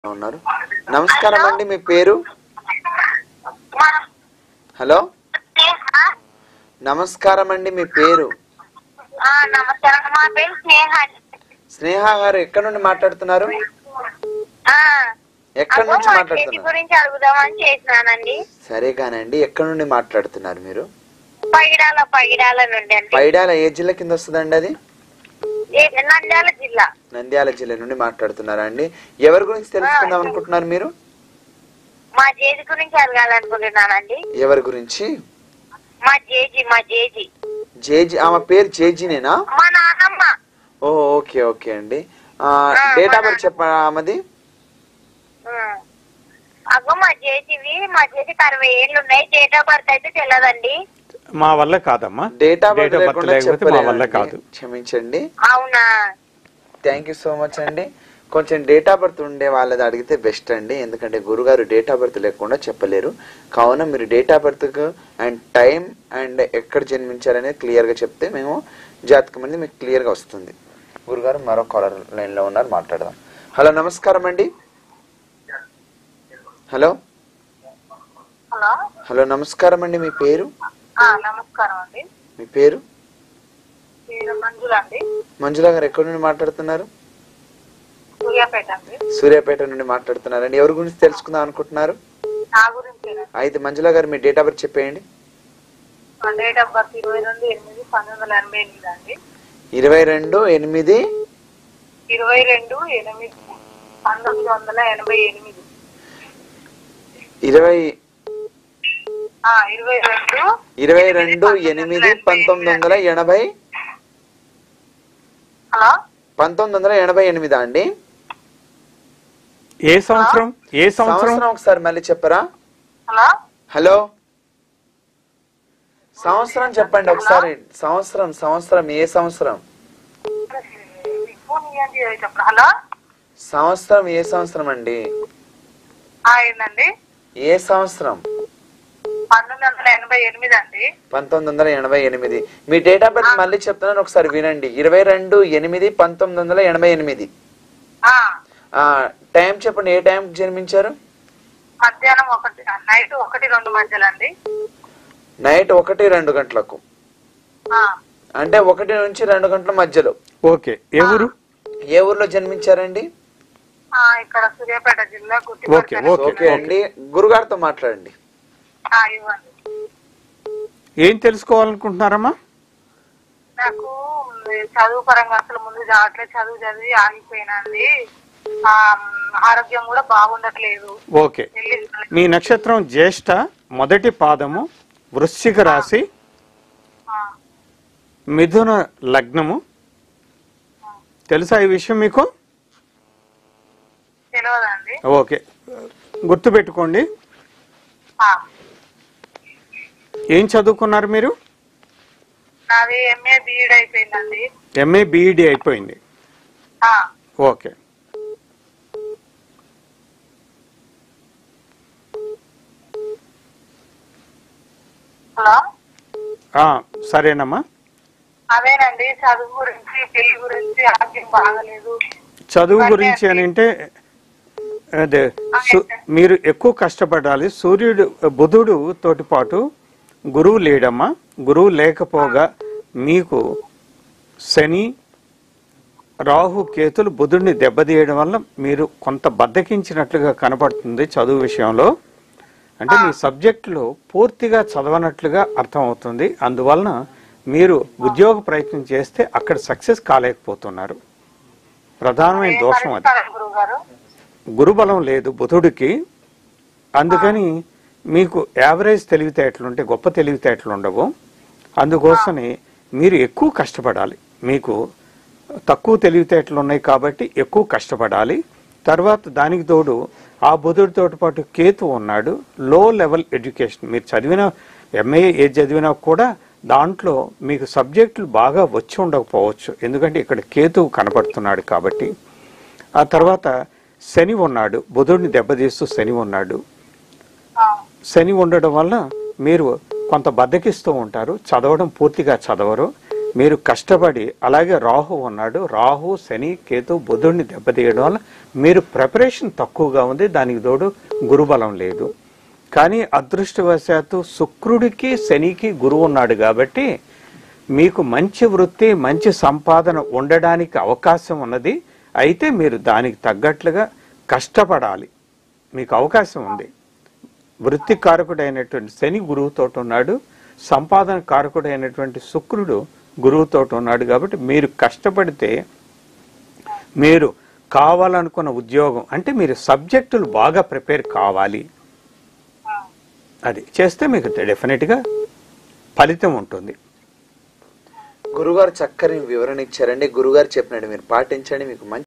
ఉన్నారు నమస్కారం అండి మీ పేరు హలో నమస్కారం అండి మీ పేరు ఆ, నమస్కారం మా పేరు స్నేహ స్నేహ గారు ఎక్కడి నుండి మాట్లాడుతున్నారు ఆ, ఎక్కడి అగో నుంచి మా చేతి మాట్లాడుతున్నారు గురించి అడుగుదామని చేసినానండి సరే కానండి ఎక్కడి నుండి మాట్లాడుతున్నారు మీరు పైడాల పైడాల నుండి అండి పైడాల ఏ జిల్లా కింద వస్తుందండి అది ఏ- నంద్యాల జిల్లా నంద్యాల జిల్లా నుండి మాట్లాడుతున్నారా అండి ఎవరి గురించి తెలుసుకుందాం అనుకుంటున్నారు మీరు మా జేజి గురించి అడగాలనుకుంటున్నానండి ఎవరి గురించి మా జేజి మా జేజి జేజీ ఆమె పేరు జేజీనేనా మా నాన్నమ్మ ఓ ఓకే ఓకే అండి డేట్ ఆఫ్ బర్త్ చెప్ప ఆమెది ఆ. అగో మా జేజివి మా జేజికి అరవై ఏళ్ళు ఉన్నాయి డేట్ ఆఫ్ బర్త్ అయితే తెలియదండి మా వల్ల కాదమ్మా date of birth Date of birth లేకుండా లేకపోతే మా వల్ల చెప్పలేనండి. కాదు క్షమించండి అవునా థ్యాంక్ యూ సో మచ్ అండి కొంచెం డేట్ ఆఫ్ బర్త్ ఉండే వాళ్ళది అడిగితే బెస్ట్ అండి ఎందుకంటే గురుగారు డేట్ ఆఫ్ బర్త్ లేకుండా చెప్పలేరు కావున మీరు date of birth and time and ఎక్కడ జన్మించారనేది క్లియర్ గా చెప్తే మేము జాతకం అనేది మీకు క్లియర్ గా వస్తుంది గురుగారు మరో కాలర్ లైన్ లో ఉన్నారు మాట్లాడదాం హలో నమస్కారం అండి హలో హలో హలో నమస్కారం అండి మీ పేరు ఆ, నమస్కారం అండి మీ పేరు పేరు మంజుల అండి మంజులా గారు ఎక్కడి నుండి మాట్లాడుతున్నారు సూర్యాపేట అండి సూర్యాపేట నుండి మాట్లాడుతున్నారండి ఎవరి గురించి తెలుసుకుందాం అనుకుంటున్నారు నా గురించి అయితే మంజులా గారు మీ డేట్ ఆఫ్ బర్త్ చెప్పేయండి డేట్ ఆఫ్ బర్త్ ఇరవై రెండు ఎనిమిది పంతొమ్మిది వందల ఎనభై ఎనిమిది అండి ఇరవై రెండు ఎనిమిది ఇరవై రెండు ఎనిమిది పంతొమ్మిది వందల ఎనభై ఎనిమిది ఇరవై ఆ, ఇరవై రెండు ఇరవై రెండు ఎనిమిది పంతొమ్మిది వందల ఎనభై హలో పంతొమ్మిది వందల ఎనభై ఎనిమిదా అండి ఏ సంవత్సరం ఏ సంవత్సరం సంవత్సరం ఒకసారి మళ్ళీ చెప్పరా హలో హలో సంవత్సరం చెప్పండి ఒకసారి సంవత్సరం సంవత్సరం ఏ సంవత్సరం ఫోన్ ఇవ్వండి చెప్పండి హలో సంవత్సరం ఏ సంవత్సరం అండి ఆ, ఏందండి ఏ సంవత్సరం పంతొమ్మిది వందల ఎనభై ఎనిమిది అండి పంతొమ్మిది వందల ఎనభై ఎనిమిది మీ డేట్ ఆఫ్ బర్త్ మళ్ళీ చెప్తున్నాను ఒకసారి వినండి ఇరవై రెండు ఎనిమిది పంతొమ్మిది వందల ఎనభై ఎనిమిది ఆ, ఆ, టైం చెప్పండి ఏ టైం జన్మించారు మధ్యాహ్నం ఒకటి నైట్ ఒకటి రెండు మధ్యలో అండి నైట్ ఒకటి రెండు గంటలకు ఆ, అంటే ఒకటి నుంచి రెండు గంటల మధ్యలో ఓకే ఏ ఊరు ఏ ఊర్లో జన్మించారండి ఆ, ఇక్కడ సూర్యాపేట జిల్లా ఓకే, గుర్తిపట్టాలి ఓకే. ఓకే అండి గురుగారితో మాట్లాడండి ఆ, ఇవ్వండి ఏం తెలుసుకోవాలనుకుంటున్నారమ్మా నాకు చదువు పరంగా అసలు ముందు చదవట్లేదు చదువు చదివి ఆగిపోయినండి ఆ, ఆరోగ్యం కూడా బాగుండట్లేదు ఓకే వెళ్ళి మీ నక్షత్రం జ్యేష్ఠ మొదటి పాదము వృశ్చిక రాశి ఆ, మిథున లగ్నము తెలుసా ఈ విషయం మీకు తెలియదండి ఓకే గుర్తుపెట్టుకోండి ఆ, ఏం చదువుకున్నారు మీరు నాది ఎంఏ బీఈడ్ అయిపోయిందండి ఎంఏ బీఈడి అయిపోయింది ఆ, ఓకే హలో ఆ, సరేనమ్మా అదేనండి చదువు గురించి పెళ్లి గురించి ఆరోగ్యం బాగలేదు చదువు గురించి అని అంటే అదే సు- మీరు ఎక్కువ కష్టపడాలి సూర్యుడు బుధుడు తోటి పాటు గురువు లేడమ్మా గురువు లేకపోగా మీకు శని రాహు కేతులు బుధుడిని దెబ్బతీయడం వల్ల మీరు కొంత బద్దకించినట్లుగా కనపడుతుంది చదువు విషయంలో అంటే మీ సబ్జెక్టులో పూర్తిగా చదవనట్లుగా అర్థమవుతుంది అందువలన మీరు ఉద్యోగ ప్రయత్నం చేస్తే అక్కడ సక్సెస్ కాలేకపోతున్నారు ప్రధానమైన దోషం అది గురువు గారు గురుబలం లేదు బుధుడికి అందుకని మీకు యావరేజ్ తెలివితేటలు ఉంటే గొప్ప తెలివితేటలు ఉండవు అందుకోసమే మీరు ఎక్కువ కష్టపడాలి మీకు తక్కువ తెలివితేటలు ఉన్నాయి కాబట్టి ఎక్కువ కష్టపడాలి తర్వాత దానికి తోడు ఆ బుధుడితో పాటు కేతు ఉన్నాడు లో లెవెల్ ఎడ్యుకేషన్ మీరు చదివిన ఎంఏ ఏది చదివినా కూడా దాంట్లో మీకు సబ్జెక్టులు బాగా వచ్చి ఉండకపోవచ్చు ఎందుకంటే ఇక్కడ కేతు కనపడుతున్నాడు కాబట్టి ఆ తర్వాత శని ఉన్నాడు బుధుడిని దెబ్బతీస్తూ శని ఉన్నాడు ఆ, శని ఉండడం వల్ల మీరు కొంత బద్దకిస్తూ ఉంటారు చదవడం పూర్తిగా చదవరు మీరు కష్టపడి అలాగే రాహు ఉన్నాడు రాహు శని కేతు బుధుడిని దెబ్బతీయడం వల్ల మీరు ప్రిపరేషన్ తక్కువగా ఉంది దానికి తోడు గురుబలం లేదు కానీ అదృష్టవశాత్తు శుక్రుడికి శనికి గురువు ఉన్నాడు కాబట్టి మీకు మంచి వృత్తి మంచి సంపాదన ఉండడానికి అవకాశం ఉన్నది అయితే మీరు దానికి తగ్గట్లుగా కష్టపడాలి మీకు అవకాశం ఉంది వృత్తి కారకుడైనటువంటి శని గురువుతో ఉన్నాడు సంపాదన కారకుడైనటువంటి శుక్రుడు గురువుతో ఉన్నాడు కాబట్టి మీరు కష్టపడితే మీరు కావాలనుకున్న ఉద్యోగం అంటే మీరు సబ్జెక్టులు బాగా ప్రిపేర్ కావాలి అది చేస్తే మీకు డెఫినెట్గా ఫలితం ఉంటుంది గురుగారు చక్కని వివరణ ఇచ్చారండి గురుగారు చెప్పినట్టు మీరు పాటించండి మీకు మంచి